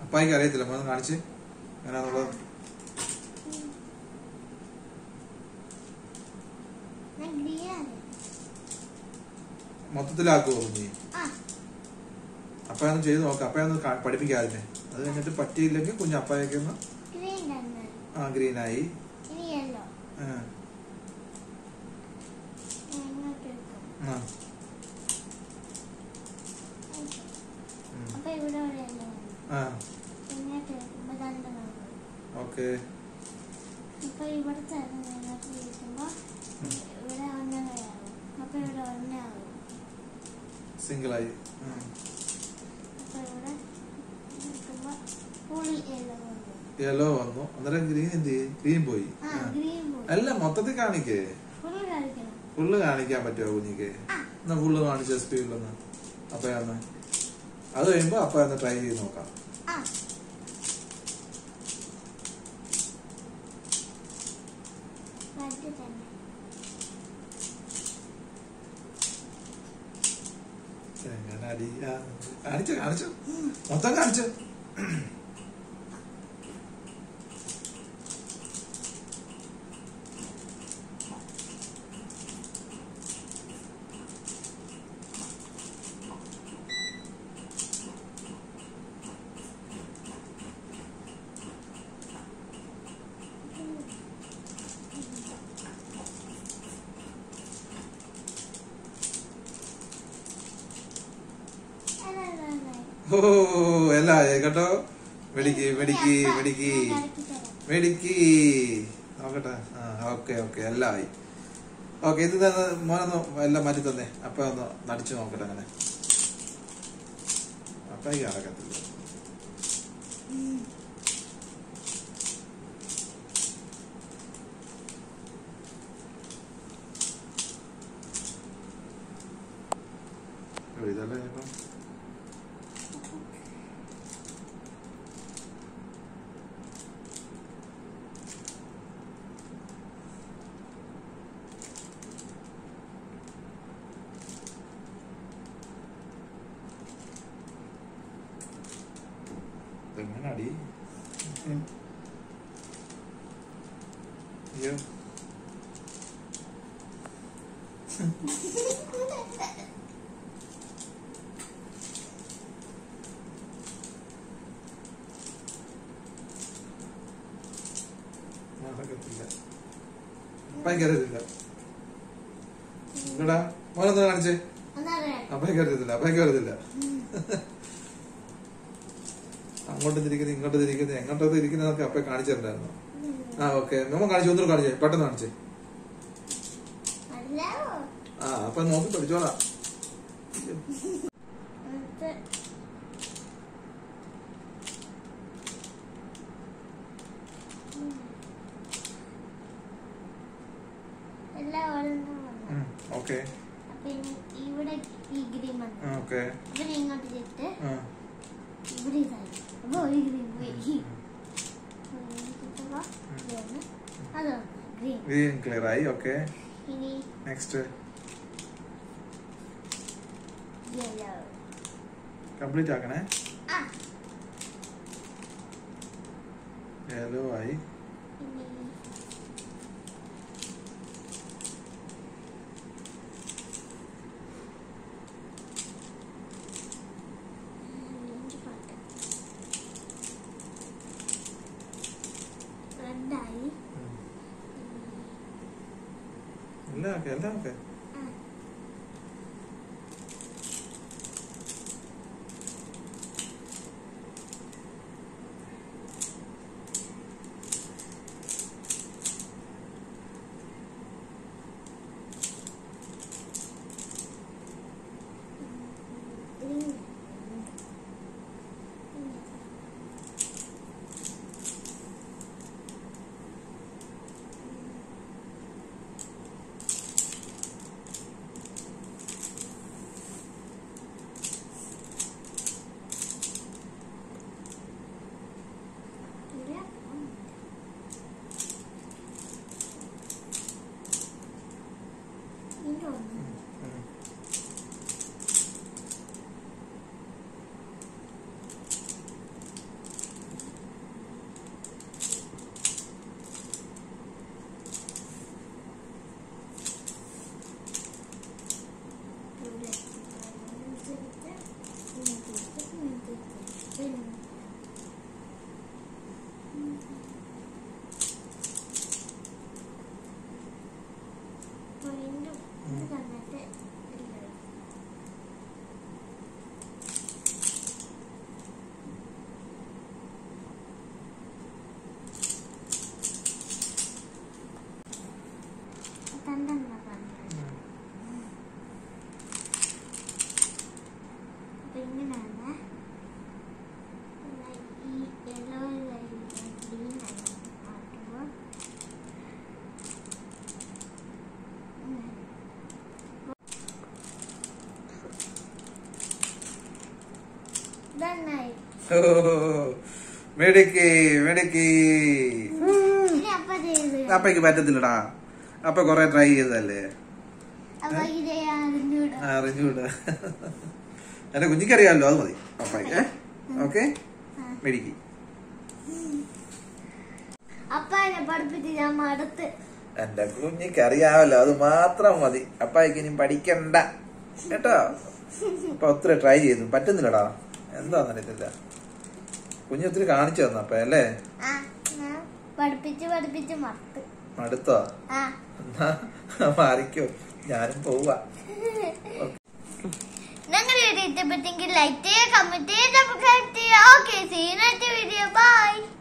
അപ്പായിക്ക് അറിയത്തില്ല മോനെ കാണിച്ച് എങ്ങനെയാന്നുള്ളത് ഞാൻ ഗ്രീനാണ് മൊത്തത്തിലാക്കുമോ നീ ആ അപ്പയൊന്ന് ചെയ്ത് നോക്കാം അപ്പയൊന്ന് കാ- പഠിപ്പിക്കാതിനെ അത് കഴിഞ്ഞിട്ട് പറ്റിയില്ലെങ്കിൽ കുഞ്ഞ് അപ്പായൊക്കെ ഒന്ന് ഗ്രീൻ തന്നെ ആ ഗ്രീനായി ഇനി യെല്ലോ ആ, ഇങ്ങോട്ട് എടുക്കും ആ, ഉം. അപ്പൊ ഇവിടെ ഒരു യെല്ലോ ആ ഇങ്ങോട്ട് എടുക്കുമ്പോ രണ്ടെണ്ണം വരും. ഓക്കെ അപ്പൊ ഇവിടുത്തെ ഇങ്ങോട്ട് ഇരിക്കുമ്പോ ഇവിടെ ഒന്നരയാവും അപ്പൊ ഇവിടെ ഒന്നാവും സിംഗിളായി അപ്പൊ ഇവിടെ ഇരിക്കുമ്പോ ഫുൾ യെല്ലോ വരും യെല്ലോ വന്നു അന്നേരം ഗ്രീൻ എന്ത് ചെയ്യും ഗ്രീൻ പോയി ആ ആ. ഗ്രീൻ പോയി അല്ല മൊത്തത്തിൽ കാണിക്കേ ഫുൾ കളിക്കണം ഫുള്ള് കാണിക്കാൻ പറ്റുമോ കുഞ്ഞിക്ക് ആ. എന്നാ ഫുള്ള് കാണിച്ച സ്പീഡിലൊന്ന് അപ്പയാന്ന് അത് കഴിയുമ്പോ അപ്പ ഒന്ന് ട്രൈ ചെയ്ത് നോക്കാം ആ റെഡ് തന്നെ എങ്ങനെ അടി ആ, കാണിച്ചോ കാണിച്ചോ മൊത്തം കാണിച്ചോ അല്ല, അല്ല, അല്ല. ഓ എല്ലാം ആയി കേട്ടോ മെടിക്ക് മെടിക്ക് അപ്പ, മെടിക്ക് ഞാൻ കളിച്ച് തരാം. മെടിക്ക് നോക്കട്ടെ ആ ഓക്കെ ഓക്കെ എല്ലാം ആയി ഓക്കെ ഇത് തന്നെ മോനൊന്ന് എല്ലാം മാറ്റി തന്നെ അപ്പ ഒന്ന് നടിച്ചു നോക്കട്ടെ അങ്ങനെ അപ്പായിക്ക് നടക്കത്തില്ല ഓ, ഇതല്ലേ ഇപ്പം ഇതെങ്ങനെ അടി ഉം. അയ്യോ നടക്കത്തില്ല ഭയങ്കരത്തില്ല ഇവിടാ മോനൊന്ന് കാണിച്ചേ ഒന്നറിയാം. അപ്പയ്ക്ക് അറിയത്തില്ല അപ്പയ്ക്ക് അറിയത്തില്ല അങ്ങോട്ട് തിരിക്കുന്നത് ഇങ്ങോട്ട് തിരിക്കുന്നത് എങ്ങോട്ടത് ഇരിക്കുന്നതൊക്കെ അപ്പ കാണിച്ചിട്ടുണ്ടായിരുന്നു ആ ഓക്കെ നമ്മ കാണിച്ചു ഒന്നും കാണിച്ചേ പെട്ടെന്ന് കാണിച്ചേ അല്ല. ആ അപ്പൊ നോക്കി പഠിച്ചോളാം എന്നിട്ട് ഉം. എല്ലാം ഒരെണ്ണം വന്നു. ഓക്കെ അപ്പൊ ഇനി ഇവിടെ ഈ ഗ്രീൻ വന്നു ഓക്കെ ഇവിടെ ഇങ്ങോട്ട് ചെയ്തിട്ട് ഇവിടെ ഇതായി അപ്പൊ ഒരു ഗ്രീൻ പോയി കിട്ടുമ്പോ ഇതാണ്. അത് ഗ്രീൻ ഗ്രീൻ ക്ലിയർ ആയി ഓക്കെ ഇനി നെക്സ്റ്റ് യെല്ലോ കംപ്ലീറ്റ് ആക്കണേ ആ യെല്ലോ ആയി ഇനി എനിക്ക് പാട്ട് റെഡായി എല്ലാം ഓക്കെ എല്ലാം ഓക്കെ ആ ഗ്രീൻ ഓ മെടുക്കി മെടുക്കി ഇനി അപ്പ ചെയ്ത് അപ്പയ്ക്ക് പറ്റത്തില്ലടാ അപ്പ കൊറേ ട്രൈ ചെയ്തതല്ലേ അപ്പൊ ഇത് അറിഞ്ഞൂടാ ആ, അറിഞ്ഞൂടാ എന്റെ കുഞ്ഞിക്കറിയാമല്ലോ അത് മതി പപ്പായ്ക്ക് ഓക്കെ മെഡിക്ക് അപ്പ എന്നെ പഠിപ്പിച്ച് ഞാൻ മടുത്ത് എന്റെ കുഞ്ഞിക്ക് അറിയാമല്ലോ അത് മാത്രം മതി അപ്പായിക്ക് ഇനി പഠിക്കണ്ട കേട്ടോ അപ്പൊ ഒത്തിരി ട്രൈ ചെയ്തു പറ്റുന്നില്ലടാ എന്താന്ന് അറിയത്തില്ല കുഞ്ഞ് ഒത്തിരി കാണിച്ചു തന്നു അപ്പ അല്ലേ ആ ഞാൻ പഠിപ്പിച്ച് പഠിപ്പിച്ച് മടുത്ത് അടുത്തോ ആ എന്നാ മാറിക്കോ ഞാനും പോവാ ഞങ്ങളുടെ വീഡിയോ ഇഷ്ടപ്പെട്ടെങ്കിൽ ലൈക്ക് ചെയ്യുക കമന്റ് ചെയ്യുക സബ്സ്ക്രൈബ് ചെയ്യുക okay see next video by